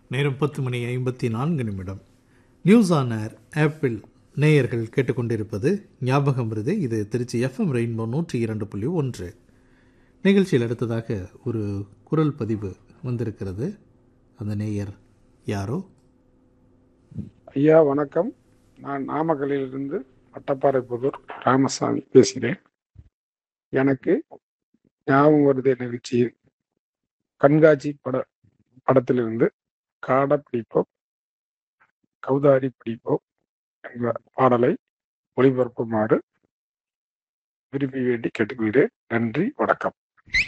நேரம் பத்து மணி ஐம்பத்தி நான்கு நிமிடம் நியூஸ் ஆன் ஏர் ஆப்பிள் நேயர்கள் கேட்டுக்கொண்டிருப்பது ஞாபகம் வருது இது திருச்சி எஃப்எம் ரெயின்போ நூற்றி இரண்டு புள்ளி ஒன்று நிகழ்ச்சியில் அடுத்ததாக ஒரு குரல் பதிவு வந்திருக்கிறது அந்த நேயர் யாரோ ஐயா வணக்கம் நான் நாமக்கல்லிலிருந்து வட்டப்பாறை புதூர் ராமசாமி பேசுகிறேன் எனக்கு ஞாபகம் வருது நிகழ்ச்சியில் கண்காட்சி பட படத்திலிருந்து காட பிடிப்போம் கௌதாரி பிடிப்போம் என்ற பாடலை ஒளிபரப்புமாறு விரும்பி வேண்டி கேட்டுக்கொள்கிறேன் நன்றி வணக்கம்